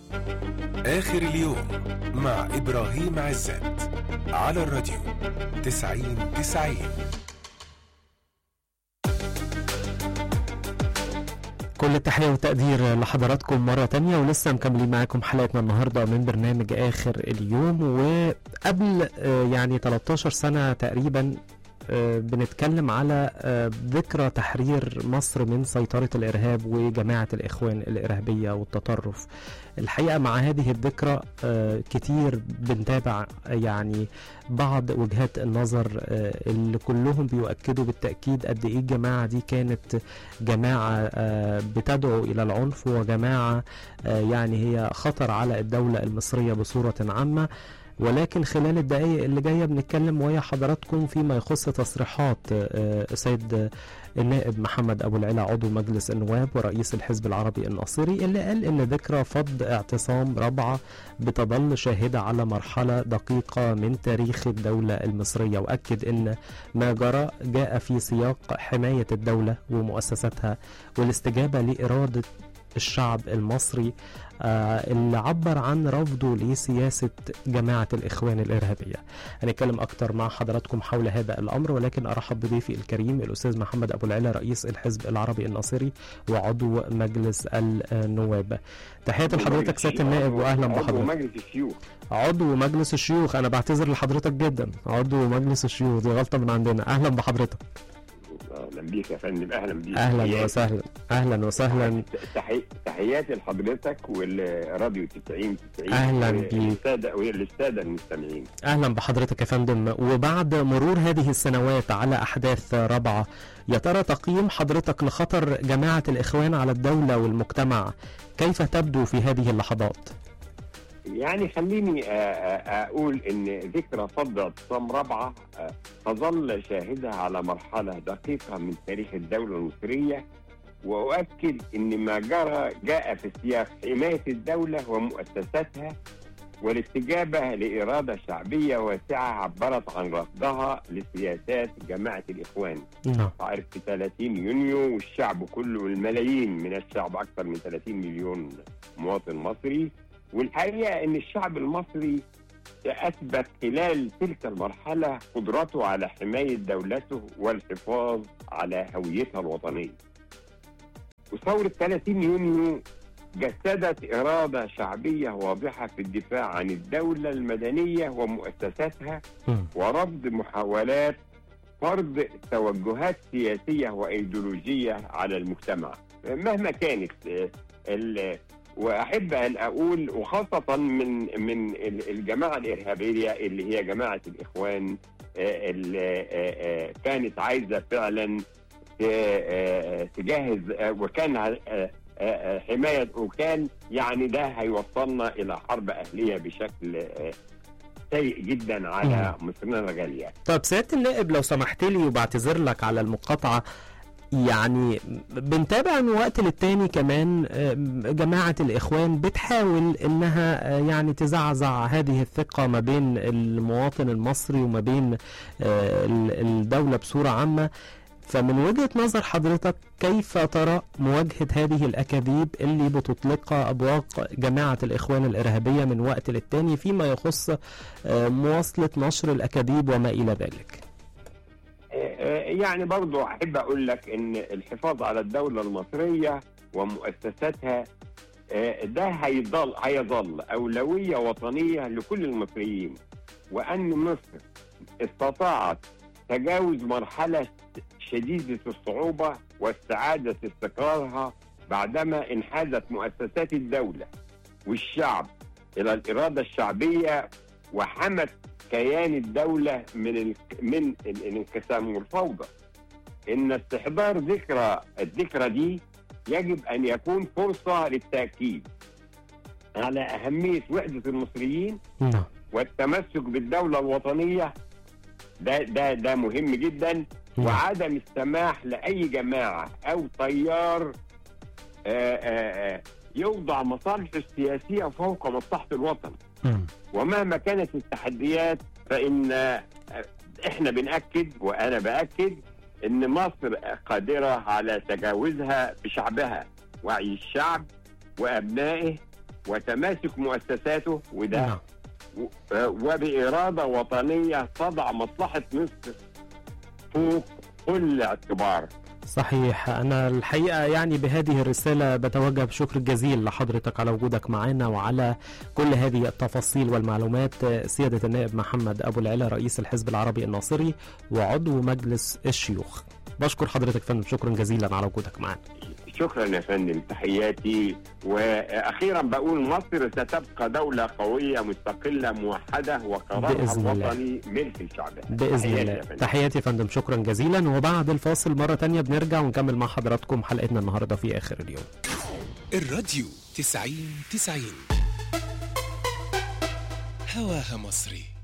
آخر اليوم مع إبراهيم عزت على الراديو تسعين تسعين كل التحية والتقدير لحضراتكم مرة تانية ولسه مكملين معاكم حلقتنا النهاردة من برنامج آخر اليوم وقبل آه، يعني 13 سنة تقريبا آه، بنتكلم على آه، ذكرى تحرير مصر من سيطرة الإرهاب وجماعة الإخوان الإرهابية والتطرف الحقيقة مع هذه الذكرى آه، كتير بنتابع يعني بعض وجهات النظر آه، اللي كلهم بيؤكدوا بالتأكيد قد إيه الجماعة دي كانت جماعة آه، بتدعو إلى العنف وجماعة آه، يعني هي خطر على الدولة المصرية بصورة عامة ولكن خلال الدقائق اللي جاية بنتكلم ويا حضراتكم فيما يخص تصريحات آه، سيد النائب محمد أبو العلا عضو مجلس النواب ورئيس الحزب العربي الناصري اللي قال إن ذكرى فض اعتصام رابعة بتظل شاهدة على مرحلة دقيقة من تاريخ الدولة المصرية وأكد إن ما جرى جاء في سياق حماية الدولة ومؤسساتها والاستجابة لإرادة الشعب المصري آه، اللي عبر عن رفضه لسياسة جماعة الإخوان الإرهابية هنتكلم أكتر مع حضراتكم حول هذا الأمر ولكن أرحب بضيفي الكريم الأستاذ محمد أبو العلا رئيس الحزب العربي الناصري وعضو مجلس النواب تحياتي لحضرتك سيادة النائب وأهلا عضو بحضرتك مجلس الشيوخ عضو مجلس الشيوخ أنا بعتذر لحضرتك جدا عضو مجلس الشيوخ دي غلطة من عندنا أهلا بحضرتك اهلا بيك يا فندم اهلا بيك أهلا تحياتي. وسهلا أهلا وسهلا تحي... تحياتي لحضرتك والراديو 90 90 أهلا بيك. للساده وللساده المستمعين اهلا بحضرتك يا فندم وبعد مرور هذه السنوات على احداث رابعه يا ترى تقييم حضرتك لخطر جماعه الاخوان على الدوله والمجتمع كيف تبدو في هذه اللحظات؟ يعني خليني آه، آه، اقول ان ذكرى فض اعتصام رابعه آه، تظل شاهده على مرحله دقيقه من تاريخ الدوله المصريه واؤكد ان ما جرى جاء في سياق حمايه الدوله ومؤسساتها والاستجابه لاراده شعبيه واسعه عبرت عن رفضها لسياسات جماعه الاخوان نعم عارف في 30 يونيو والشعب كله والملايين من الشعب اكثر من 30 مليون مواطن مصري والحقيقه ان الشعب المصري اثبت خلال تلك المرحله قدرته على حمايه دولته والحفاظ على هويتها الوطنيه. وثوره 30 يونيو جسدت اراده شعبيه واضحه في الدفاع عن الدوله المدنيه ومؤسساتها مم. ورفض محاولات فرض توجهات سياسية وأيديولوجية على المجتمع مهما كانت آه، ال- وأحب أن أقول وخاصة من من ال- الجماعة الإرهابية اللي هي جماعة الإخوان آه، اللي آه، آه، كانت عايزة فعلا ت- آه، تجهز آه، وكان آه، آه، آه، حماية وكان يعني ده هيوصلنا إلى حرب أهلية بشكل آه، سيء جدا على مصرنا الغالية طب سياده النائب لو سمحت لي وبعتذر لك على المقاطعه يعني بنتابع من وقت للتاني كمان آه، جماعة الإخوان بتحاول إنها آه، يعني تزعزع هذه الثقة ما بين المواطن المصري وما بين آه، ال- الدولة بصورة عامة فمن وجهة نظر حضرتك كيف ترى مواجهة هذه الأكاذيب اللي بتطلقها أبواق جماعة الإخوان الإرهابية من وقت للتاني فيما يخص آه، مواصلة نشر الأكاذيب وما إلى ذلك آه، يعني برضو أحب أقول لك إن الحفاظ على الدولة المصرية ومؤسساتها آه، ده هيضل هيظل أولوية وطنية لكل المصريين وأن مصر استطاعت تجاوز مرحلة شديدة الصعوبة واستعادة استقرارها بعدما انحازت مؤسسات الدولة والشعب إلى الإرادة الشعبية وحمت كيان الدولة من ال... من ال- الانقسام والفوضى إن استحضار ذكرى الذكرى دي يجب أن يكون فرصة للتأكيد على أهمية وحدة المصريين نعم والتمسك بالدولة الوطنية ده ده ده مهم جدا نعم. وعدم السماح لأي جماعة أو تيار آه، آه، آه، يوضع مصالحه السياسية فوق مصلحة الوطن مم. ومهما كانت التحديات فإن آه، إحنا بنأكد وأنا بأكد إن مصر قادرة على تجاوزها بشعبها وعي الشعب وأبنائه وتماسك مؤسساته وده نعم و- وبإرادة وطنية تضع مصلحة مصر فوق كل اعتبار صحيح أنا الحقيقة يعني بهذه الرسالة بتوجه بشكر جزيل لحضرتك على وجودك معنا وعلى كل هذه التفاصيل والمعلومات سيادة النائب محمد أبو العلا رئيس الحزب العربي الناصري وعضو مجلس الشيوخ بشكر حضرتك فندم شكرا جزيلا على وجودك معنا شكرا يا فندم تحياتي واخيرا بقول مصر ستبقى دوله قويه مستقله موحده وقرارها بإذن الله. الوطني ملك شعبها بإذن تحياتي الله يا فندم. تحياتي يا فندم شكرا جزيلا وبعد الفاصل مرة تانية بنرجع ونكمل مع حضراتكم حلقتنا النهاردة في آخر اليوم الراديو تسعين تسعين هواها مصري